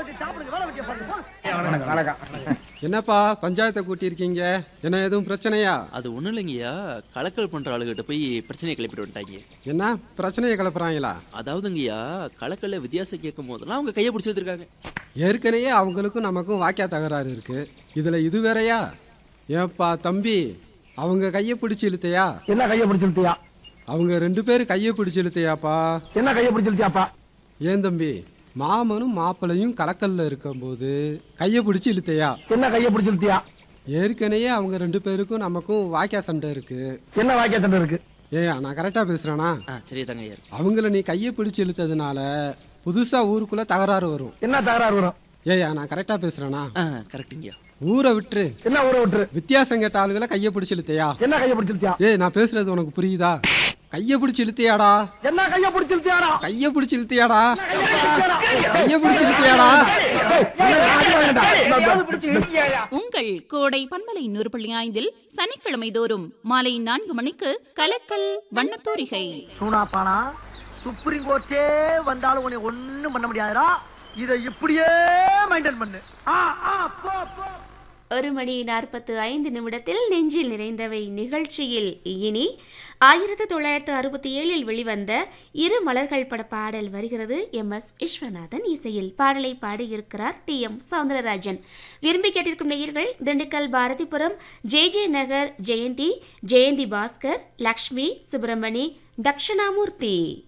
என்னப்பா பஞ்சாயத்தை கூட்டியிருக்கீங்க என்ன எதுவும் பிரச்சனையா அது ஒண்ணும் இல்லைங்கய்யா கலக்கல் பண்ற ஆளுகிட்ட போய் பிரச்சனையை கிளப்பிட்டு வந்துட்டாங்க என்ன பிரச்சனையை கிளப்புறாங்களா அதாவதுங்கய்யா கலக்கல்ல வித்தியாசம் கேட்கும் போதெல்லாம் அவங்க கையை பிடிச்சி வச்சிருக்காங்க ஏற்கனவே அவங்களுக்கும் நமக்கும் வாக்கியா தகராறு இருக்கு இதுல இது வேறயா ஏப்பா தம்பி அவங்க கையை பிடிச்சு இழுத்தையா என்ன கைய பிடிச்சிருத்தியா அவங்க ரெண்டு பேரும் கையை பிடிச்சு இழுத்தையாப்பா என்ன கைய பிடிச்சிருத்தியாப்பா ஏன் தம்பி மாமனும் மாப்பிளையும் கலக்கல்ல இருக்கும்போது கையை பிடிச்சு இழுத்தையா என்ன கைய பிடிச்சிருத்தியா ஏற்கனவே அவங்க ரெண்டு பேருக்கும் நமக்கும் வாக்கியா சண்டை இருக்கு என்ன வாக்கிய சண்டை இருக்கு ஏயா நான் கரெக்டா பேசுறேனா ஆ சரி தாங்கய்யா அவங்கள நீ கையை பிடிச்சு இழுத்ததுனால புதுசா ஊருக்குள்ள தகராறு வரும் என்ன தகராறு வரும் ஏயா நான் கரெக்டா பேசுறேனா ஆ கரெக்டுங்கய்யா ஊரை விட்டுரு என்ன ஊரை விட்டுரு வித்தியாசம் கேட்ட ஆளுகளை கையை பிடிச்சு இழுத்தையா என்ன கைய பிடிச்சிருத்தியா ஏய் நான் பேசுறது உனக்கு புரியுதா கையை பிடிச்சு இழுத்தியாடா என்ன கைய பிடிச்சிருத்தியாடா கையை பிடிச்சு இழுத்தியாடா கையை பிடிச்சு இழுத்தியாடா உங்கள் கோடை பண்பலை நூறு புள்ளி ஐந்தில் சனிக்கிழமை தோறும் மாலை நான்கு மணிக்கு கலக்கல் வண்ணத்தூரிகை சூனாப்பானா சுப்ரீம் கோர்ட்டே வந்தாலும் உன்னை ஒண்ணும் பண்ண முடியாதுடா இதை இப்படியே மெயின்டைன் பண்ணு ஆ ஆ போ போ ஒரு மணி நாற்பத்து ஐந்து நிமிடத்தில் நெஞ்சில் நிறைந்தவை நிகழ்ச்சியில் இனி ஆயிரத்தி தொள்ளாயிரத்து அறுபத்தி ஏழில் வெளிவந்த இரு மலர்கள் பட பாடல் வருகிறது எம் எஸ் விஸ்வநாதன் இசையில் பாடலை பாடியிருக்கிறார் டி எம் சவுந்தரராஜன் விரும்பி கேட்டிருக்கும் நேயர்கள் திண்டுக்கல் பாரதிபுரம் ஜே ஜே நகர் ஜெயந்தி ஜெயந்தி பாஸ்கர் லக்ஷ்மி சுப்பிரமணி தக்ஷணாமூர்த்தி